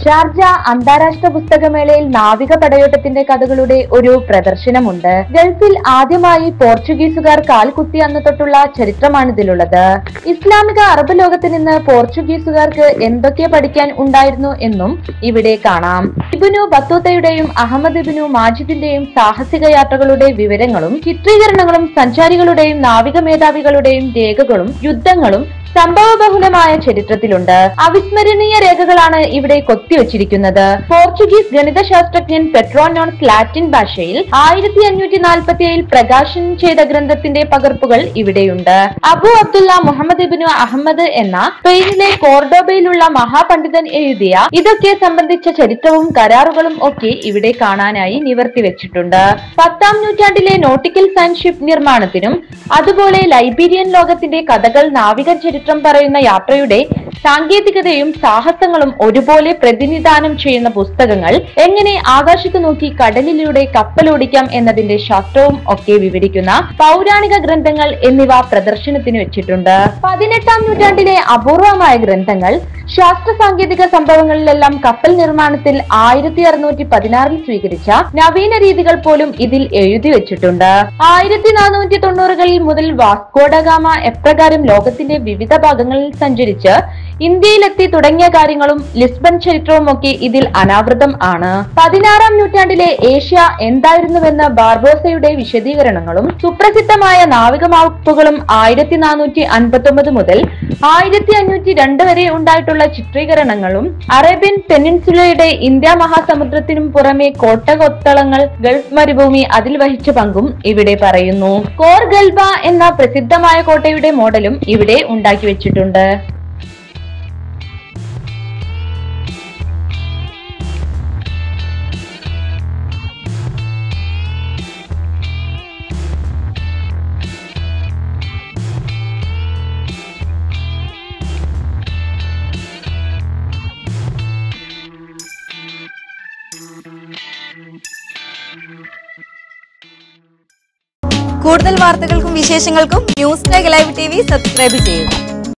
Sharjah അന്താരാഷ്ട്ര പുസ്തകമേളയിൽ നാവിക പടയോട്ടത്തിന്റെ കഥകളുടെ ഒരു പ്രദർശനമുണ്ട് ഗൾഫിൽ ആദ്യമായി പോർച്ചുഗീസുകാർ കാൽകുത്തി അന്ന് തൊട്ടുള്ള ചരിത്രമാണിതിലുള്ളത് ഇസ്ലാമിക അറബ് ലോകത്ത് നിന്ന് പോർച്ചുഗീസുകാർക്ക് എന്തൊക്കെ പഠിക്കാൻ ഉണ്ടായിരുന്നു എന്നും ഇവിടെ കാണാം ഇബിനു ബത്തൂത്തയുടെയും അഹമ്മദ് ഇബിനു മാജിദിന്റെയും സാഹസിക യാത്രകളുടെ വിവരങ്ങളും ചിത്രീകരണങ്ങളും സഞ്ചാരികളുടെയും നാവിക മേധാവികളുടെയും രേഖകളും യുദ്ധങ്ങളും സംഭവബഹുലമായ ചരിത്രത്തിലുണ്ട് അവിസ്മരണീയ രേഖകളാണ് ഇവിടെ കൊത്തിവച്ചിരിക്കുന്നത് പോർച്ചുഗീസ് ഗണിതശാസ്ത്രജ്ഞൻ പെട്രോനോൺസ് ലാറ്റിൻ ഭാഷയിൽ ആയിരത്തി അഞ്ഞൂറ്റി നാൽപ്പത്തി ഏഴിൽ പ്രകാശനം ചെയ്ത ഗ്രന്ഥത്തിന്റെ പകർപ്പുകൾ ഇവിടെയുണ്ട് അബു അബ്ദുള്ള മുഹമ്മദ് ഇബിനു അഹമ്മദ് എന്ന സ്പെയിനിലെ കോർഡോബയിലുള്ള മഹാപണ്ഡിതൻ എഴുതിയ ഇതൊക്കെ സംബന്ധിച്ച ചരിത്രവും കരാറുകളും ഒക്കെ ഇവിടെ കാണാനായി നിവർത്തി വെച്ചിട്ടുണ്ട് പത്താം നൂറ്റാണ്ടിലെ നോട്ടിക്കൽ സയൻസ് ഷിപ്പ് നിർമ്മാണത്തിനും അതുപോലെ ലൈബീരിയൻ ലോകത്തിന്റെ കഥകൾ നാവിക ചരിത്രം പറയുന്ന യാത്രയുടെ സാങ്കേതികതയും സാഹസങ്ങളും ഒരുപോലെ പ്രതിനിധാനം ചെയ്യുന്ന പുസ്തകങ്ങൾ എങ്ങനെ ആകാശത്ത് നോക്കി കടലിലൂടെ കപ്പലോടിക്കാം എന്നതിന്റെ ശാസ്ത്രവും ഒക്കെ വിവരിക്കുന്ന പൗരാണിക ഗ്രന്ഥങ്ങൾ എന്നിവ പ്രദർശനത്തിന് വെച്ചിട്ടുണ്ട് പതിനെട്ടാം നൂറ്റാണ്ടിലെ അപൂർവമായ ഗ്രന്ഥങ്ങൾ ശാസ്ത്ര സാങ്കേതിക സംഭവങ്ങളിലെല്ലാം കപ്പൽ നിർമ്മാണത്തിൽ ആയിരത്തി അറുന്നൂറ്റി പതിനാറിൽ സ്വീകരിച്ച നവീന രീതികൾ പോലും ഇതിൽ എഴുതി വെച്ചിട്ടുണ്ട് ആയിരത്തി നാനൂറ്റി തൊണ്ണൂറുകളിൽ മുതൽ വാസ്കോഡഗാമ എപ്രകാരം ലോകത്തിന്റെ വിവിധ ഭാഗങ്ങളിൽ സഞ്ചരിച്ച് ഇന്ത്യയിലെത്തി തുടങ്ങിയ കാര്യങ്ങളും ലിസ്ബൺ ചരിത്രവും ഒക്കെ ഇതിൽ അനാവൃതം ആണ് പതിനാറാം നൂറ്റാണ്ടിലെ ഏഷ്യ എന്തായിരുന്നുവെന്ന ബാർബോസയുടെ വിശദീകരണങ്ങളും സുപ്രസിദ്ധമായ നാവിക മാപ്പുകളും ആയിരത്തി നാനൂറ്റി അൻപത്തി ഒമ്പത് മുതൽ ആയിരത്തി അഞ്ഞൂറ്റി രണ്ട് വരെ ഉണ്ടായിട്ടുള്ള ചിത്രീകരണങ്ങളും അറേബ്യൻ പെനിൻസുലയുടെ ഇന്ത്യ മഹാസമുദ്രത്തിനും പുറമെ കോട്ടകൊത്തളങ്ങൾ ഗൾഫ് മരുഭൂമി അതിൽ വഹിച്ച പങ്കും ഇവിടെ പറയുന്നു കോർ ഗൽബ എന്ന പ്രസിദ്ധമായ കോട്ടയുടെ മോഡലും ഇവിടെ ഉണ്ടാക്കി വെച്ചിട്ടുണ്ട് കൂടുതൽ വാർത്തകൾക്കും വിശേഷങ്ങൾക്കും ന്യൂസ് ടൈഗ് ലൈവ് ടി വി സബ്സ്ക്രൈബ് ചെയ്യുക